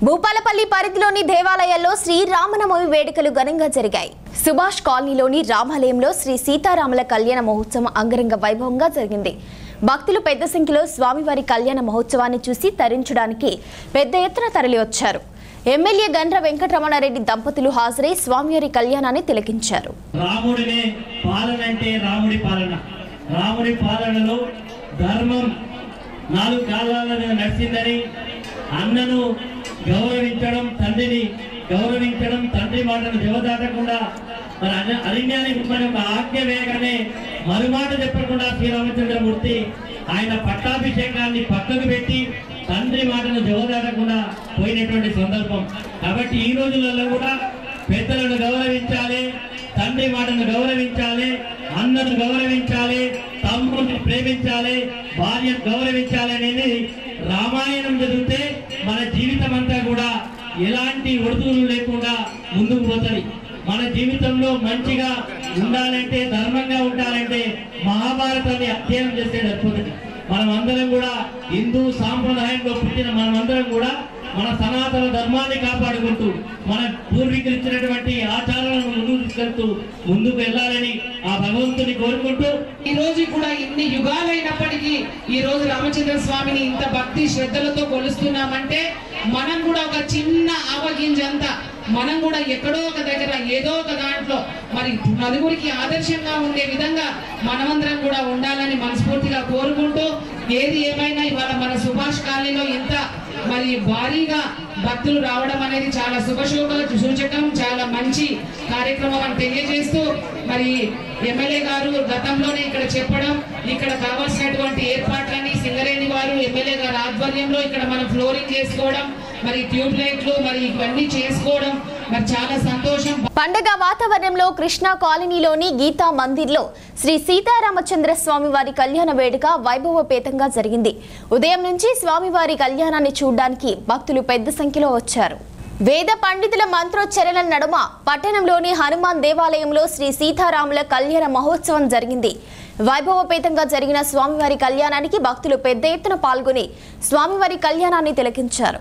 భూపాలపల్లి పరిధిలోని దేవాలయాల్లో శ్రీరామనవమి వేడుకలు ఘనంగా జరిగాయి సుభాష్ కాలనీలోని రామాలయంలో శ్రీ సీతారాముల కళ్యాణ మహోత్సవం అంగరంగ వైభవంగా జరిగింది భక్తులు పెద్ద సంఖ్యలో స్వామివారి కళ్యాణ మహోత్సవాన్ని చూసి తరించడానికి పెద్ద ఎత్తున తరలివచ్చారు ఎమ్మెల్యే గండ్ర వెంకటరమణారెడ్డి దంపతులు హాజరై స్వామివారి కళ్యాణాన్ని తిలకించారు రాముడినే పాలన అంటే రాముడి పాలన రాముడి పాలనలో ధర్మం నాలుగు కాలాల మీద నడిచిందని అన్నను గౌరవించడం తండ్రిని గౌరవించడం తండ్రి మాటను జవదాటకుండా మరి అన- అరణ్యానికి మరి ఒక ఆజ్ఞ వేయగానే మరుమాట చెప్పకుండా శ్రీరామచంద్రమూర్తి ఆయన పట్టాభిషేకాన్ని పక్కకు పెట్టి తండ్రి మాటను జవదాటకుండా పోయినటువంటి సందర్భం కాబట్టి ఈ రోజులలో కూడా పెద్దలను గౌరవించాలి తండ్రి మాటను గౌరవించాలి అన్నను గౌరవించాలి తమ్ముడిని ప్రేమించాలి భార్యను గౌరవించాలి అనేది రామాయణం చదివితే మన జీవితం అంతా కూడా ఎలాంటి ఒడుదులు లేకుండా ముందుకు పోతుంది మన జీవితంలో మంచిగా ఉండాలంటే ధర్మంగా ఉండాలంటే మహాభారతాన్ని అధ్యయనం చేస్తే సరిపోతుంది మనం అందరం కూడా హిందూ సాంప్రదాయంలో పుట్టిన మనమందరం కూడా మన సనాతన ధర్మాన్ని కాపాడుకుంటూ మన పూర్వీకులు ఇచ్చినటువంటి ఆచారాలను ముందుకు తీసుకెళ్తూ ముందుకు వెళ్ళాలని ఆ భగవంతుని కోరుకుంటూ ఈ రోజు కూడా ఇన్ని యుగాలైనప్పటికీ ఈ రోజు రామచంద్ర స్వామిని ఇంత భక్తి శ్రద్ధలతో కొలుస్తున్నామంటే మనం కూడా ఒక చిన్న ఆవగింజంత మనం కూడా ఎక్కడో ఒక దగ్గర ఏదో ఒక దాంట్లో మరి నలుగురికి ఆదర్శంగా ఉండే విధంగా మనమందరం కూడా ఉండాలని మనస్ఫూర్తిగా కోరుకుంటూ ఏది ఏమైనా ఇవాళ మన సుభాష్ కాలనీలో ఇంత మరి భారీగా భక్తులు రావడం అనేది చాలా శుభశోభ సూచకం చాలా మంచి కార్యక్రమం అని తెలియజేస్తూ మరి ఎమ్మెల్యే గారు గతంలోనే ఇక్కడ చెప్పడం ఇక్కడ కావాల్సినటువంటి ఏర్పాట్లని సింగరేణి వారు ఎమ్మెల్యే గారి ఆధ్వర్యంలో ఇక్కడ మనం ఫ్లోరింగ్ చేసుకోవడం మరి ట్యూబ్ లైట్లు మరి ఇవన్నీ చేసుకోవడం మరి చాలా సంతోషం పండగ వాతావరణంలో కృష్ణా కాలనీలోని గీతా మందిర్లో శ్రీ సీతారామచంద్ర స్వామివారి కళ్యాణ వేడుక వైభవపేతంగా జరిగింది ఉదయం నుంచి స్వామివారి కళ్యాణాన్ని చూడడానికి భక్తులు పెద్ద సంఖ్యలో వచ్చారు వేద పండితుల మంత్రోచ్చరణ నడుమ పట్టణంలోని హనుమాన్ దేవాలయంలో శ్రీ సీతారాముల కళ్యాణ మహోత్సవం జరిగింది వైభవపేతంగా జరిగిన స్వామివారి కళ్యాణానికి భక్తులు పెద్ద ఎత్తున పాల్గొని స్వామివారి కళ్యాణాన్ని తిలకించారు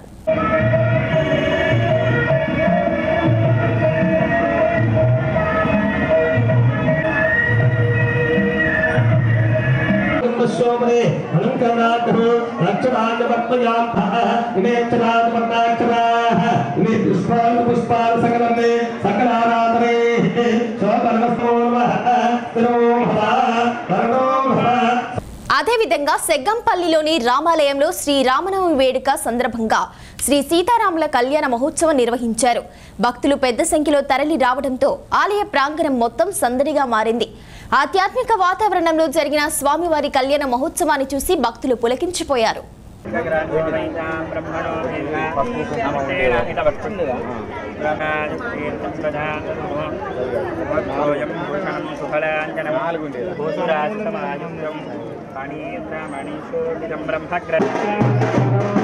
సోమనే అలంకరణార్థం రక్షణార్థపత్మయార్థః ఇమేచ్చరార్థపత్నాక్షరాः ఇమే పుష్పాలు పుష్పాలు సకలమే సకలారాధనే శోభనమస్తో నమః స్థిరో భవ వర్ణో భవ అదేవిధంగా సెగ్గంపల్లిలోని రామాలయంలో శ్రీ రామనవమి వేడుక సందర్భంగా శ్రీ సీతారాముల కళ్యాణ మహోత్సవం నిర్వహించారు భక్తులు పెద్ద సంఖ్యలో తరలి రావడంతో ఆలయ ప్రాంగణం మొత్తం సందడిగా మారింది ఆధ్యాత్మిక వాతావరణంలో జరిగిన స్వామివారి కళ్యాణ మహోత్సవాన్ని చూసి భక్తులు పులకించిపోయారు బ్రహ్మగ్ర